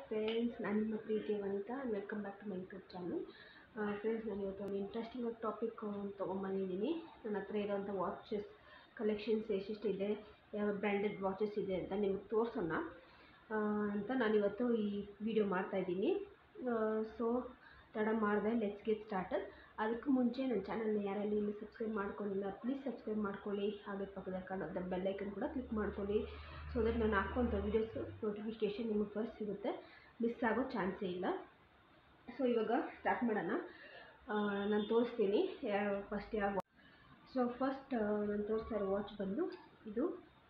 friends ನಾನು ನಿಮ್ಮ Preethi Vanitha welcome back to my YouTube channel friends ನಾನು ಇವತ್ತು ಒಂದು ಇಂಟ್ರೆಸ್ಟಿಂಗ್ ಟಾಪಿಕ್ ತೊಗೊಂಬಂದಿದ್ದೀನಿ ನನ್ನ ಹತ್ರ ಇರೋಂಥ ವಾಚಸ್ ಕಲೆಕ್ಷನ್ಸ್ ಎಷ್ಟೆಷ್ಟಿದೆ ಯಾವ ಬ್ರ್ಯಾಂಡೆಡ್ ವಾಚಸ್ ಇದೆ ಅಂತ ನಿಮಗೆ ತೋರಿಸೋಣ ಅಂತ ನಾನಿವತ್ತು ಈ ವಿಡಿಯೋ ಮಾಡ್ತಾಯಿದ್ದೀನಿ ಸೊ ತಡ ಮಾಡಿದೆ ಲೆಟ್ಸ್ ಗೆಟ್ ಸ್ಟಾರ್ಟಡ್ ಅದಕ್ಕೂ ಮುಂಚೆ ನನ್ನ ಚಾನಲ್ನ ಯಾರೆಲ್ಲ ಇಲ್ಲಿ ಸಬ್ಸ್ಕ್ರೈಬ್ ಮಾಡ್ಕೊಂಡಿಲ್ಲ ಪ್ಲೀಸ್ ಸಬ್ಸ್ಕ್ರೈಬ್ ಮಾಡ್ಕೊಳ್ಳಿ ಹಾಗೆ ಪಕ್ಕದ ಕಾಣೋದ ಬೆಲ್ಲೈಕನ್ ಕೂಡ ಕ್ಲಿಕ್ ಮಾಡ್ಕೊಳ್ಳಿ ಸೊ ದಟ್ ನಾನು ಹಾಕುವಂಥ ವೀಡಿಯೋಸ್ ನೋಟಿಫಿಕೇಷನ್ ನಿಮಗೆ ಫಸ್ಟ್ ಸಿಗುತ್ತೆ ಮಿಸ್ ಆಗೋ ಚಾನ್ಸೇ ಇಲ್ಲ ಸೊ ಇವಾಗ ಸ್ಟಾರ್ಟ್ ಮಾಡೋಣ ನಾನು ತೋರಿಸ್ತೀನಿ ಯಾವ ಫಸ್ಟ್ ಯಾವ ಸೊ ಫಸ್ಟ್ ನಾನು ತೋರಿಸ್ತಾ ಇರೋ ವಾಚ್ ಬಂದು ಇದು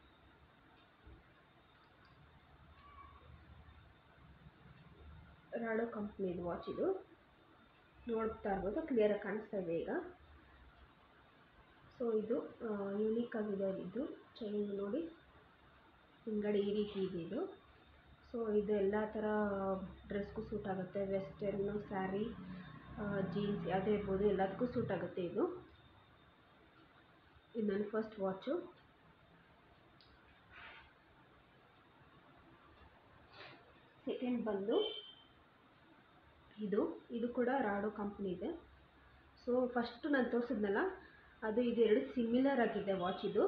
ರಾಡೋ ಕಂಪ್ನಿದು ವಾಚ್ ಇದು ನೋಡ್ತಾ ಇರ್ಬೋದು ಕ್ಲಿಯರಾಗಿ ಕಾಣಿಸ್ತಾ ಇದೆ ಈಗ ಸೊ ಇದು ಯೂನಿಕ್ ಆಗಿದೆ ಇದು ಚೈನ್ ನೋಡಿ ಹಿಂಗಡೆ ಈ ರೀತಿ ಇದೆ ಇದು ಸೊ ಇದು ಎಲ್ಲ ಥರ ಡ್ರೆಸ್ಗೂ ಸೂಟ್ ಆಗುತ್ತೆ ವೆಸ್ಟರ್ನು ಸ್ಯಾರಿ ಜೀನ್ಸ್ ಯಾವುದೇ ಇರ್ಬೋದು ಎಲ್ಲದಕ್ಕೂ ಸೂಟ್ ಆಗುತ್ತೆ ಇದು ಇದು ನನ್ನ ಫಸ್ಟ್ ವಾಚು ಸೆಕೆಂಡ್ ಬಂದು ಇದು ಇದು ಕೂಡ ರಾಡೋ ಕಂಪ್ನಿ ಇದೆ ಸೊ ಫಸ್ಟು ನಾನು ತೋರಿಸಿದ್ನಲ್ಲ ಅದು ಇದು ಎರಡು ಸಿಮಿಲರ್ ಆಗಿದೆ ವಾಚ್ ಇದು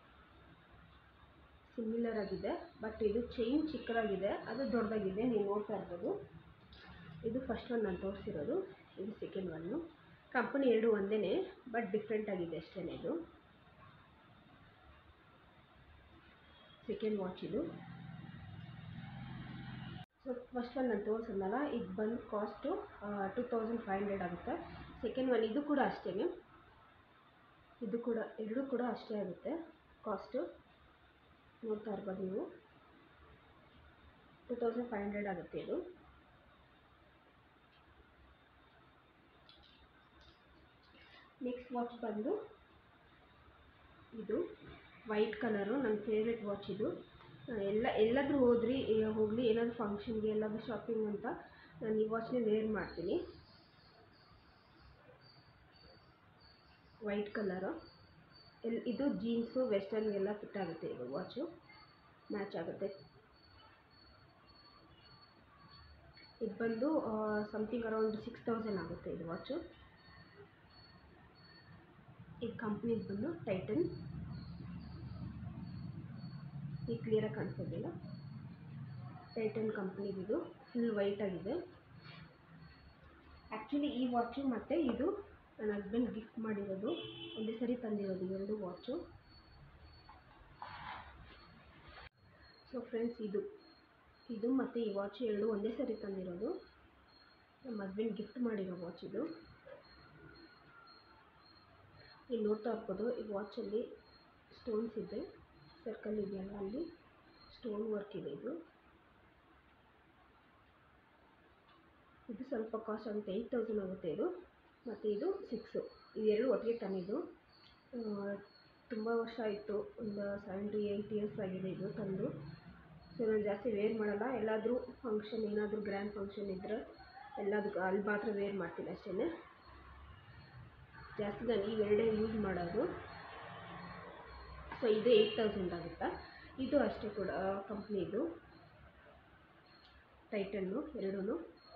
ಸಿಮಿಲರ್ ಆಗಿದೆ ಬಟ್ ಇದು ಚೈನ್ ಚಿಕ್ಕದಾಗಿದೆ ಅದು ದೊಡ್ಡದಾಗಿದೆ ನೀವು ನೋಡ್ತಾ ಇರ್ಬೋದು ಇದು ಫಸ್ಟ್ ಒನ್ ನಾನು ತೋರಿಸಿರೋದು ಇದು ಸೆಕೆಂಡ್ ಒನ್ನು ಕಂಪನಿ ಎರಡು ಒಂದೇ ಬಟ್ ಡಿಫ್ರೆಂಟ್ ಆಗಿದೆ ಅಷ್ಟೇ ಇದು ಸೆಕೆಂಡ್ ವಾಚ್ ಇದು ಸೊ ಫಸ್ಟ್ ಒನ್ ನಾನು ತೋರಿಸಿದ್ನಲ್ಲ ಇದು ಬಂದು cost two thousand five hundred ಆಗುತ್ತೆ ಸೆಕೆಂಡ್ ಒನ್ ಇದು ಕೂಡ ಅಷ್ಟೇ ಇದು ಕೂಡ ಎರಡೂ ಕೂಡ ಅಷ್ಟೇ ಆಗುತ್ತೆ ಕಾಸ್ಟು ನೋಡ್ತಾ ಇರ್ಬೋದು ನೀವು ಟು ತೌಸಂಡ್ ಫೈವ್ ಹಂಡ್ರೆಡ್ ಆಗುತ್ತೆ ಇದು ನೆಕ್ಸ್ಟ್ ವಾಚ್ ಬಂದು ಇದು ವೈಟ್ ಕಲರು ನನ್ನ ಫೇವ್ರೆಟ್ ವಾಚ್ ಇದು ಎಲ್ಲ ಎಲ್ಲಾದರೂ ಹೋದ್ರಿ ಹೋಗಲಿ ಏನಾದರೂ ಫಂಕ್ಷನ್ಗೆ ಎಲ್ಲಾದರೂ ಶಾಪಿಂಗ್ ಅಂತ ನಾನು ಈ ವಾಚ್ನೇ ವೇರ್ ಮಾಡ್ತೀನಿ ವೈಟ್ ಕಲರು ಎಲ್ ಇದು ಜೀನ್ಸು ವೆಸ್ಟರ್ನ್ಗೆಲ್ಲ ಫಿಟ್ ಆಗುತ್ತೆ ಇದು ವಾಚು ಮ್ಯಾಚ್ ಆಗುತ್ತೆ ಇದು ಬಂದು ಸಮಥಿಂಗ್ ಅರೌಂಡ್ ಸಿಕ್ಸ್ ತೌಸಂಡ್ ಆಗುತ್ತೆ ಇದು ವಾಚು ಇದು ಕಂಪ್ನಿದು ಬಂದು ಟೈಟನ್ ಈ ಕ್ಲಿಯರಾಗಿ ಕಾಣಿಸೋದಿಲ್ಲ ಟೈಟನ್ ಕಂಪ್ನಿದು ಫುಲ್ ವೈಟ್ ಆಗಿದೆ ಆ್ಯಕ್ಚುಲಿ ಈ ವಾಚು ಮತ್ತು ಇದು ನನ್ನ ಹಸ್ಬೆಂಡ್ ಗಿಫ್ಟ್ ಮಾಡಿರೋದು ಒಂದೇ ಸರಿ ತಂದಿರೋದು ಎರಡು ವಾಚು ಸೊ ಫ್ರೆಂಡ್ಸ್ ಇದು ಇದು ಮತ್ತು ಈ ವಾಚ್ ಎರಡು ಒಂದೇ ಸರಿ ತಂದಿರೋದು ನಮ್ಮ ಹಸ್ಬೆಂಡ್ ಗಿಫ್ಟ್ ಮಾಡಿರೋ ವಾಚ್ ಇದು ಇಲ್ಲಿ ನೋಡ್ತಾ ಇರ್ಬೋದು ಈ ವಾಚಲ್ಲಿ ಸ್ಟೋನ್ಸ್ ಇದೆ ಸರ್ಕಲ್ ಇದೆಯಲ್ಲ ಅಲ್ಲಿ ಸ್ಟೋನ್ ವರ್ಕ್ ಇದೆ ಇದು ಇದು ಸ್ವಲ್ಪ ಕಾಸ್ಟ್ ಆಗುತ್ತೆ ಏಯ್ಟ್ ತೌಸಂಡ್ ಆಗುತ್ತೆ ಇದು ಮತ್ತು ಇದು ಸಿಕ್ಸು ಇದೆರಡು ಒಟ್ಟಿಗೆ ತಂದಿದ್ದು ತುಂಬ ವರ್ಷ ಆಯಿತು ಒಂದು ಸೆವೆನ್ ಟು ಏಯ್ಟ್ ಇಯರ್ಸ್ ಆಗಿದೆ ಇದು ತಂದು ಸೊ ನಾನು ಜಾಸ್ತಿ ವೇರ್ ಮಾಡಲ್ಲ ಎಲ್ಲಾದರೂ ಫಂಕ್ಷನ್ ಏನಾದರೂ ಗ್ರ್ಯಾಂಡ್ ಫಂಕ್ಷನ್ ಇದ್ದರೆ ಎಲ್ಲದಕ್ಕೂ ಅಲ್ಲಿ ಮಾತ್ರ ವೇರ್ ಮಾಡ್ತೀನಿ ಅಷ್ಟೇ ಜಾಸ್ತಿ ನಾನು ಇವೆರಡೇ ಯೂಸ್ ಮಾಡೋದು ಸೊ ಇದು ಏಯ್ಟ್ ತೌಸಂಡ್ ಆಗುತ್ತಾ ಇದು ಅಷ್ಟೇ ಕೂಡ ಕಂಪ್ನಿದು ಟೈಟನ್ನು ಎರಡೂ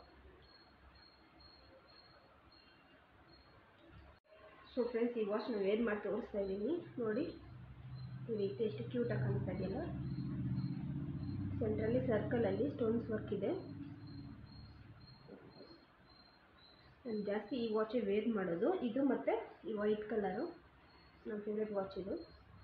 ಸೊ ಫ್ರೆಂಡ್ಸ್ ಈ ವಾಚ್ ನಾವು ವೇರ್ ಮಾಡಿ ತೋರಿಸ್ತಾ ಇದ್ದೀನಿ ನೋಡಿ ಈ ರೀತಿ ಎಷ್ಟು ಕ್ಯೂಟಾಗಿ ಕಾಣಿಸ್ತಾ ಇದೆಯಲ್ಲ ಸೆಂಟ್ರಲ್ಲಿ ಸರ್ಕಲಲ್ಲಿ ಸ್ಟೋನ್ಸ್ ವರ್ಕ್ ಇದೆ ನಾನು ಜಾಸ್ತಿ ಈ ವಾಚೇ ವೇರ್ ಮಾಡೋದು ಇದು ಮತ್ತು ಈ ವೈಟ್ ಕಲರು ನನ್ನ ಫೇವ್ರೆಟ್ ವಾಚ್ ಇದು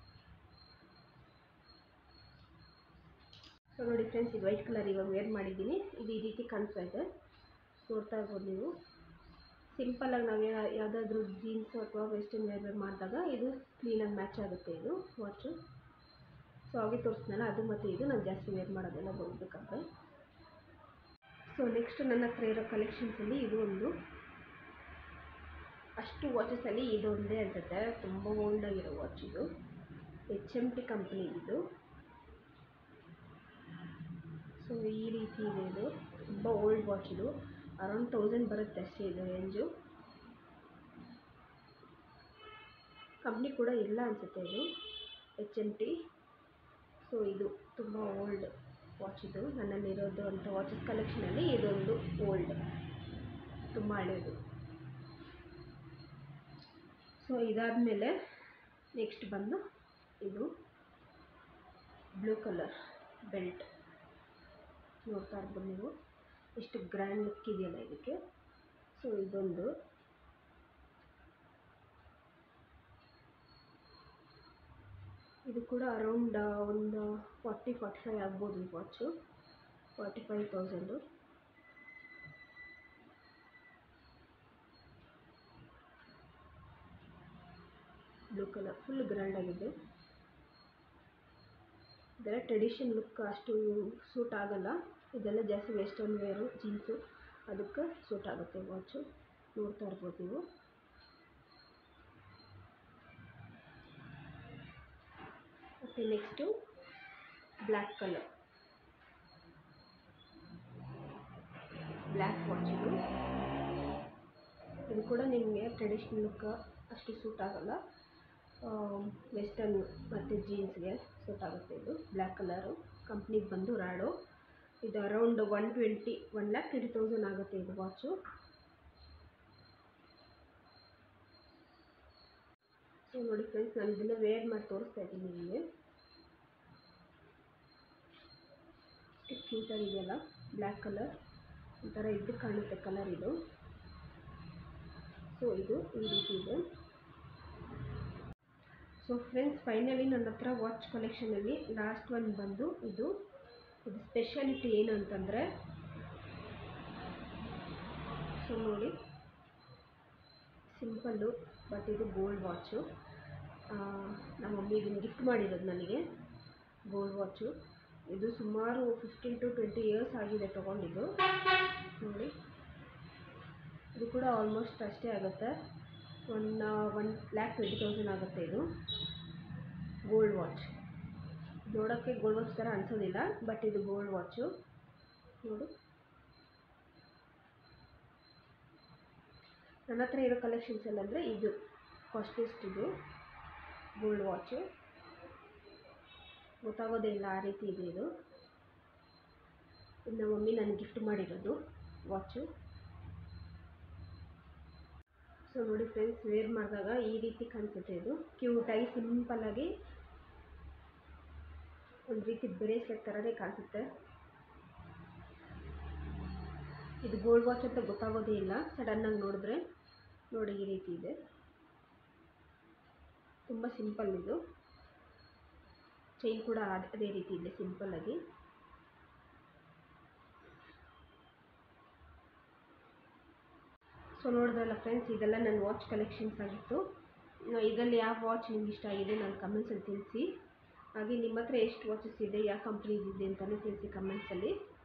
ಸೊ ನೋಡಿ ಫ್ರೆಂಡ್ಸ್ ಇದು ವೈಟ್ ಕಲರ್ ಇವಾಗ ವೇರ್ ಮಾಡಿದ್ದೀನಿ ಇದು ಈ ರೀತಿ ಕಾಣಿಸ್ತಾ ಇದೆ ನೋಡ್ತಾ ಇರ್ಬೋದು ನೀವು ಸಿಂಪಲಾಗಿ ನಾವು ಯಾವುದಾದ್ರೂ ಜೀನ್ಸು ಅಥವಾ ವೆಸ್ಟರ್ನ್ ವೇರ್ ಮಾಡಿದಾಗ ಇದು ಕ್ಲೀನಾಗಿ ಮ್ಯಾಚ್ ಆಗುತ್ತೆ ಇದು ವಾಚು ಸೊ ಹಾಗೆ ತೋರಿಸ್ನಲ್ಲ ಅದು ಮತ್ತು ಇದು ನಾನು ಜಾಸ್ತಿ ವೇರ್ ಮಾಡೋದೆಲ್ಲ ಹೋಗ್ಬೇಕಾದ್ರೆ ಸೊ ನೆಕ್ಸ್ಟ್ ನನ್ನ ಹತ್ರ ಇರೋ ಕಲೆಕ್ಷನ್ಸಲ್ಲಿ ಇದು ಒಂದು ಅಷ್ಟು ವಾಚಸಲ್ಲಿ ಇದೊಂದೇ ಅನಿಸುತ್ತೆ ತುಂಬ ಓಲ್ಡ್ ಆಗಿರೋ ವಾಚ್ ಇದು ಎಚ್ ಎಮ್ ಟಿ ಕಂಪ್ನಿ ಇದು ಸೊ ಈ ರೀತಿ ಇದೆ ಇದು ತುಂಬ ಓಲ್ಡ್ ವಾಚ್ ಇದು ಅರೌಂಡ್ ತೌಸಂಡ್ ಬರುತ್ತೆ ಅಷ್ಟೇ ಇದು ರೇಂಜು ಕಂಪ್ನಿ ಕೂಡ ಇಲ್ಲ ಅನಿಸುತ್ತೆ ಇದು ಎಚ್ ಎಮ್ ಟಿ ಸೊ ಇದು ತುಂಬ ಓಲ್ಡ್ ವಾಚ್ ಇದು ನನ್ನಲ್ಲಿರೋದು ಅಂಥ ವಾಚಸ್ ಕಲೆಕ್ಷನಲ್ಲಿ ಇದೊಂದು ಓಲ್ಡ್ ತುಂಬ ಹಳೇದು ಸೊ ಇದಾದಮೇಲೆ ನೆಕ್ಸ್ಟ್ ಬಂದು ಇದು ಬ್ಲೂ ಕಲರ್ ಬೆಲ್ಟ್ ನೋಡ್ತಾ ಇರ್ಬೋದು ನೀವು ಎಷ್ಟು ಗ್ರ್ಯಾಂಡ್ ಲುಕ್ ಇದೆಯಲ್ಲ ಇದಕ್ಕೆ ಸೊ ಇದೊಂದು ಇದು ಕೂಡ ಅರೌಂಡ್ ಒಂದು ಫಾರ್ಟಿ ಫಾರ್ಟಿ ಫೈವ್ ಆಗ್ಬೋದು ಈ watch forty five thousand blue colour full grand ಆಗಿದೆ ಇದೆಲ್ಲ ಟ್ರೆಡಿಷನ್ ಲುಕ್ ಅಷ್ಟು ಸೂಟ್ ಆಗಲ್ಲ ಇದೆಲ್ಲ ಜಾಸ್ತಿ ವೆಸ್ಟರ್ನ್ ವೇರು ಜೀನ್ಸು ಅದಕ್ಕೆ ಸೂಟ್ ಆಗುತ್ತೆ ವಾಚು ನೋಡ್ತಾ ಇರ್ಬೋದು ನೀವು ಮತ್ತು next black colour black watch ಇದು ಇದು ಕೂಡ ನಿಮಗೆ ಟ್ರೆಡಿಷ್ನಲ್ ಲುಕ್ ಅಷ್ಟು ಸೂಟ್ ಆಗಲ್ಲ ವೆಸ್ಟರ್ನ್ ಮತ್ತು ಜೀನ್ಸ್ಗೆ ಸೂಟ್ ಆಗುತ್ತೆ ಇದು ಬ್ಲ್ಯಾಕ್ ಕಲರು ಕಂಪ್ನಿಗೆ ಬಂದು ರ್ಯಾಡೋ ಇದು around one twenty one lakh twenty thousand ಆಗುತ್ತೆ ಇದು ವಾಚು ಸೊ ನೋಡಿ ಫ್ರೆಂಡ್ಸ್ ನಾನು ಇದನ್ನು ವೇರ್ ಮಾಡಿ ತೋರಿಸ್ತಾ ಇದ್ದೀನಿ ನಿಮಗೆ ಎಷ್ಟು ಕ್ಯೂಟಾಗಿ ಇದೆಯಲ್ಲ ಬ್ಲ್ಯಾಕ್ ಕಲರ್ ಒಂಥರ ಇದು ಕಾಣುತ್ತೆ ಕಲರ್ ಇದು ಸೊ ಇದು ಈ ರೀತಿ ಇದೆ ಸೊ ಫ್ರೆಂಡ್ಸ್ ಫೈನಲಿ ನನ್ನ ಹತ್ರ ವಾಚ್ ಕಲೆಕ್ಷನಲ್ಲಿ ಲಾಸ್ಟ್ ಒನ್ ಬಂದು ಇದು ಇದು ಸ್ಪೆಷಾಲಿಟಿ ಏನು ಅಂತಂದರೆ ಸೊ ನೋಡಿ ಸಿಂಪಲ್ಲು ಬಟ್ ಇದು ಗೋಲ್ಡ್ ವಾಚು ನಮ್ಮ ಮಮ್ಮಿ ಇದನ್ನು ಗಿಫ್ಟ್ ಮಾಡಿರೋದು ನನಗೆ ಗೋಲ್ಡ್ ವಾಚು ಇದು ಸುಮಾರು ಫಿಫ್ಟೀನ್ ಟು ಟ್ವೆಂಟಿ ಇಯರ್ಸ್ ಆಗಿದೆ ತೊಗೊಂಡಿದ್ದು ನೋಡಿ ಇದು ಕೂಡ ಆಲ್ಮೋಸ್ಟ್ ಅಷ್ಟೇ ಆಗುತ್ತೆ one one lakh twenty thousand ಆಗುತ್ತೆ ಇದು ಗೋಲ್ಡ್ ವಾಚ್ ನೋಡೋಕ್ಕೆ ಗೋಲ್ಡ್ ವಾಚ್ ಥರ ಅನಿಸೋದಿಲ್ಲ ಬಟ್ ಇದು ಗೋಲ್ಡ್ ವಾಚು ನೋಡು ನನ್ನ ಹತ್ರ ಇರೋ ಕಲೆಕ್ಷನ್ಸ್ ಎಲ್ಲ ಅಂದರೆ ಇದು ಕಾಸ್ಟ್ಲಿಸ್ಟ್ ಇದು ಗೋಲ್ಡ್ ವಾಚು ಗೊತ್ತಾಗೋದೇ ಇಲ್ಲ ಆ ರೀತಿ ಇದೆ ಇದು ಇದು ನಮ್ಮ ಮಮ್ಮಿ ನನಗೆ ಗಿಫ್ಟ್ ಮಾಡಿರೋದು ವಾಚು ಸೊ ನೋಡಿ ಫ್ರೆಂಡ್ಸ್ ವೇರ್ ಮಾಡಿದಾಗ ಈ ರೀತಿ ಕಾಣಿಸುತ್ತೆ ಇದು ಕ್ಯೂಟಾಗಿ ಸಿಂಪಲ್ಲಾಗಿ ಒಂದು ರೀತಿ ಬ್ರೇಸ್ಲೆಟ್ ಥರನೇ ಕಾಣಿಸುತ್ತೆ ಇದು ಗೋಲ್ಡ್ ವಾಚ್ ಅಂತ ಗೊತ್ತಾಗೋದೇ ಇಲ್ಲ ಸಡನ್ನಾಗಿ ನೋಡಿದ್ರೆ ನೋಡಿ ಈ ರೀತಿ ಇದೆ ತುಂಬ ಸಿಂಪಲ್ ಇದು ಚೈನ್ ಕೂಡ ಅದೇ ರೀತಿ ಇದೆ ಸಿಂಪಲ್ಲಾಗಿ ಸೊ ನೋಡಿದ್ರಲ್ಲ ಫ್ರೆಂಡ್ಸ್ ಇದೆಲ್ಲ ನನ್ನ ವಾಚ್ ಕಲೆಕ್ಷನ್ಸ್ ಆಗಿತ್ತು ಇದರಲ್ಲಿ ಯಾವ ವಾಚ್ ನಿಮ್ಗೆ ಇಷ್ಟ ಆಗಿದೆ ನನ್ನ ಕಮೆಂಟ್ಸಲ್ಲಿ ತಿಳಿಸಿ ಹಾಗೆ ನಿಮ್ಮ ಹತ್ರ ಎಷ್ಟು ವಾಚಸ್ ಇದೆ ಯಾವ ಕಂಪ್ನೀಸ್ ಇದೆ ಅಂತಲೇ ತಿಳಿಸಿ ಕಮೆಂಟ್ಸಲ್ಲಿ